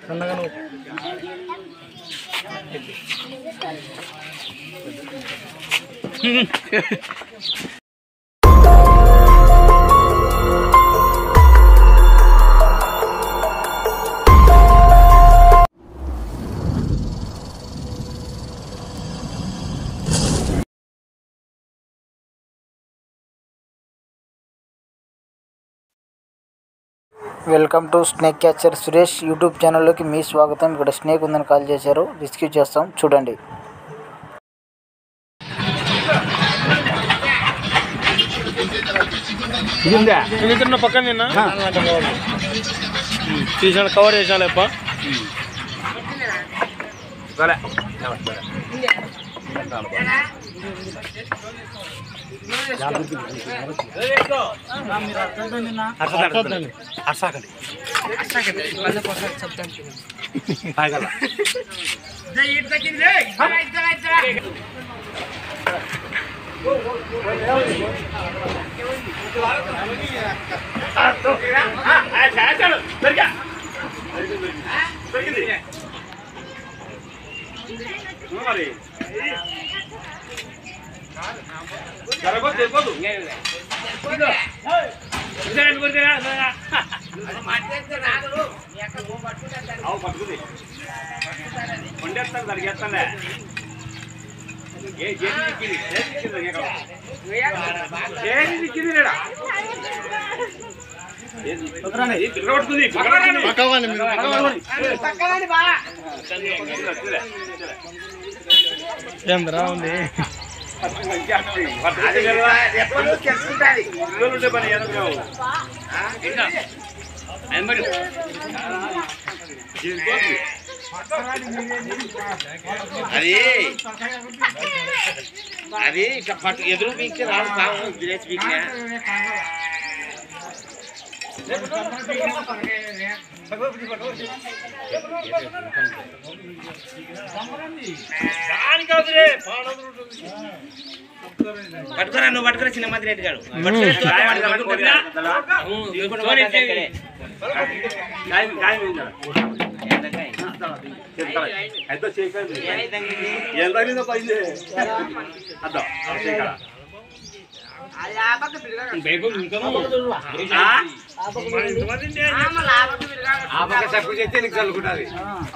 సన్నగా నువ్వు welcome to snake catcher Suresh YouTube ఛానల్లోకి మీ స్వాగతం ఇక్కడ స్నేక్ ఉందని కాల్ చేశారు రెస్క్యూ చేస్తాం చూడండి నిన్న పక్కన నిన్న తీసాను కవర్ చేసాను అప్ప ఏంద్రా ఉంది అది అది ఇట్లా పట్టు ఎదురు పీక్తే రాదు పాము విలేజ్ పీక్తే పట్టుకురా నువ్వు పట్టుకురా చిన్న మంది రెడ్డి గారు సప్పుడు చేస్తే నీకు చల్లుకుంటుంది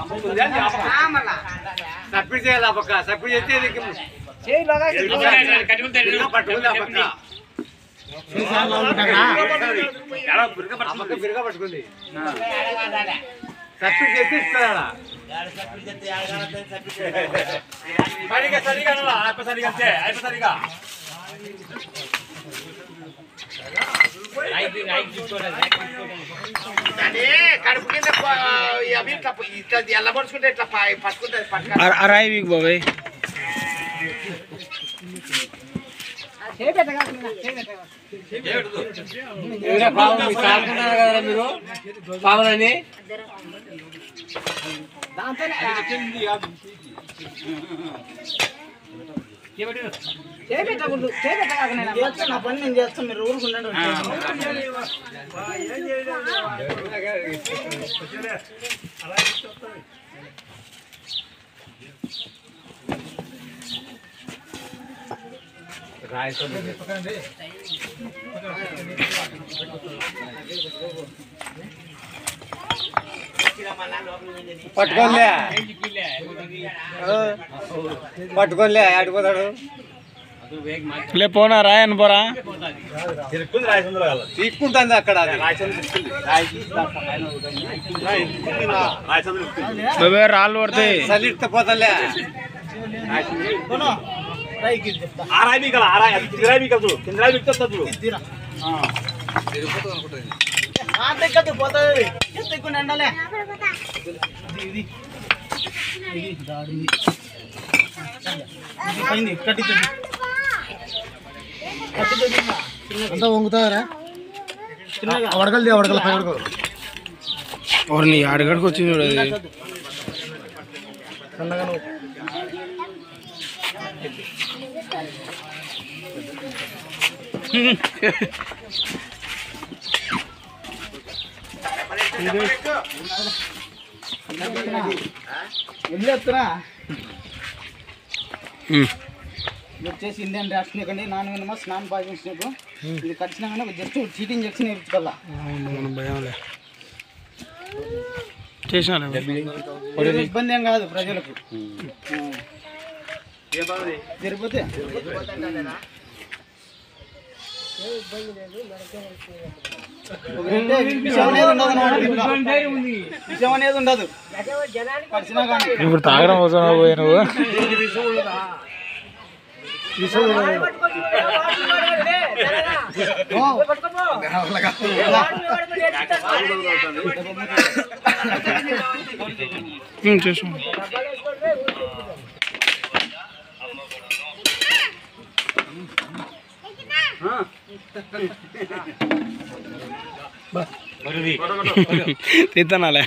సప్పుడు చేయాలి ఆ పక్క సప్పుడు చేస్తే నీకు పట్టుకుంది ఆ పక్క ఆ పక్క బిరుగా పట్టుకుంది సప్పుడు చేస్తే ఇస్తాడా సరిగా సరిగా అయిపో సరిగా అంతే అయిపో సరిగా దాన్ని కడుపు కింద ప- అవి ఇట్లా ఇట్లా ఎల్లబడుచుకుంటే ఇట్లా ప- పట్టుకుంటుంది పట్టుకుంటుంది అరాయి వీక్ బాబాయ్ పావులని నా పని నేను చేస్తాను మీరు ఊరుకుండండి పట్టుకోలే పట్టుకోలే ఆడిపోతాడు లే పోనా రాయను పోరా తీసుకుంటుంది అక్కడ అది. బాబాయ్ రాళ్ళు పడతాయి చలిస్తే పోతలే పోతుంది ఎత్తుకుని ఎండలే ఇది ఇది దాడి పైంది కట్టించండి అంతా వంగుతారా వడగలది వడగల పై వడగలు ఎవరిని ఆడగడికి వచ్చింది చూడు అది సన్నగా నువ్వు వెళ్ళేస్తున్నా ఉమ్. ఇది వచ్చేసి ఇండియన్ ర్యాట్ స్నేక్ అండి non venomous non poison snake ఇది ఖచ్చితంగా కానీ జస్ట్ చీటింగ్ ఇంజక్షన్ ఇచ్చుకోవాలా అవును, మన భయంలే చేసినా ఏదో ఇబ్బంది ఏం కాదు ప్రజలకు జరిగిపోతే ఒకటంటే విషయం అనేది ఉండదు అన్నమాట దీంట్లో. విషయం అనేది ఉండదు కడిచినా కానీ ఇప్పుడు తాగడం అవసరం పోయి నువ్వు ఓ, ఉమ్, చేసాం తిత్తనాలే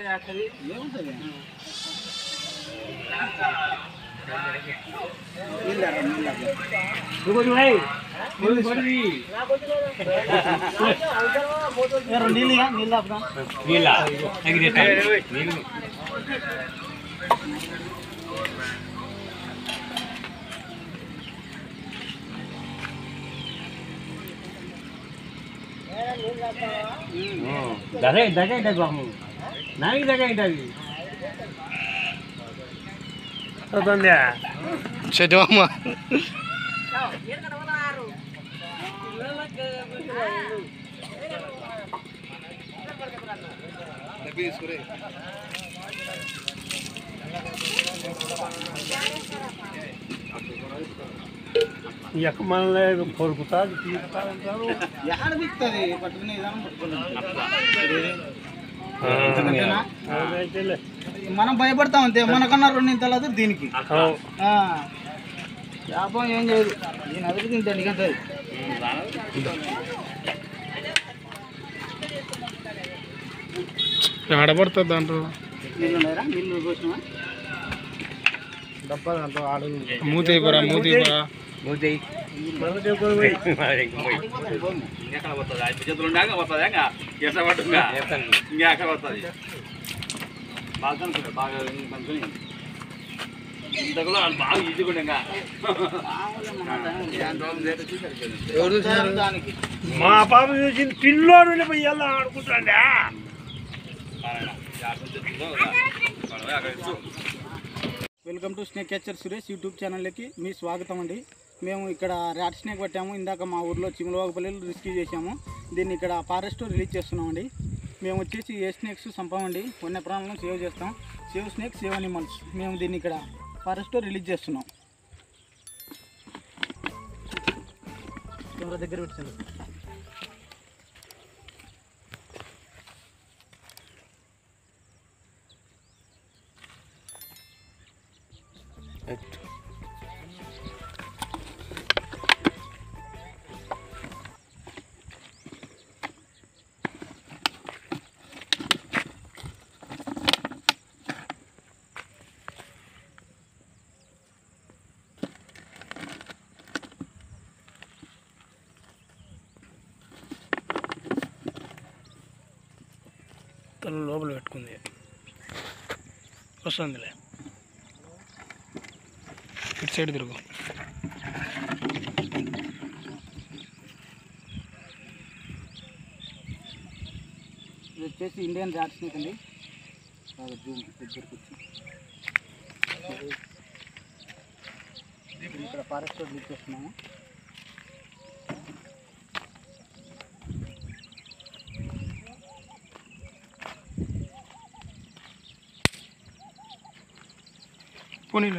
ఏ, రెండు నీళ్ళు ఇయ్య, నీళ్ళు ఆపుదా. చదవమ్మ ఎక్కడ దిక్కుతుంది పట్టుకునే విధానం పట్టుకున్నా మనం భయపడతాం అంతే మనకన్నా రెండు తెలదు దీనికి ఆ. వ్యాపారం ఏం చేయదు దీని అదిరి దీని దండిగంటది ఆడపడుతుంది దాంట్లో నీళ్ళు ఉన్నాయరా నీళ్ళు పోసినా డబ్బా దాంట్లో ఆడు మూతి అయిపోరా మూతి అయిపోరా ఎక్కడ పోతుంది ఆయన చేతులు ఉండాక పోతుంది ఇంకా ఎట్లా పట్టుగా ఇంకా ఎక్కడ పోతుంది బాగా కనుక్కునే బాగా కనుక్కుని ఇంతకులో వాళ్ళు బాగా ఈజీగా ఉండే ఇంకా దానికి మా పాప చూసింది పిల్లోడు పోయి ఎలా ఆడుకుంటాడా welcome to snake catcher Suresh YouTube ఛానల్కి మీ స్వాగతం అండి మేము ఇక్కడ ర్యాట్ స్నేక్ పట్టాము ఇందాక మా ఊర్లో చిమలవాగపల్లిలో రెస్క్యూ చేసాము దీన్ని ఇక్కడ ఫారెస్ట్ రిలీజ్ చేస్తున్నామండి మేము వచ్చేసి ఏ స్నేక్స్ చంపామండి వన్య ప్రాణులను సేవ్ చేస్తాం సేవ్ స్నేక్ సేవ్ అనిమల్స్ మేము దీన్ని ఇక్కడ ఫారెస్ట్లో రిలీజ్ చేస్తున్నాం కెమెరా దగ్గర పెట్టండి తల లోపల పెట్టుకుంది వస్తుందిలే ఇటు సైడ్ తిరుగు ఇది వచ్చేసి ఇండియన్ ర్యాట్ స్నేక్ అండి బాగా జూమ్ దగ్గరకు వచ్చి ఇక్కడ ఫారెస్ట్ రిలీజ్ చేస్తున్నాము పోనీలే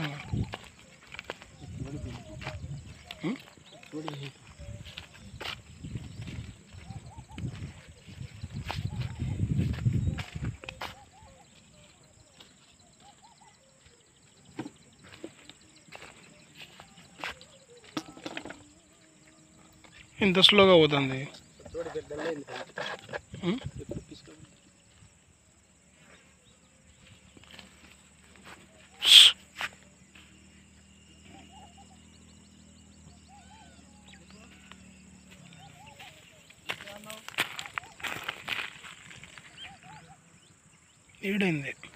ఇంత స్లోగా పోతుంది ఉం? ఈడైంది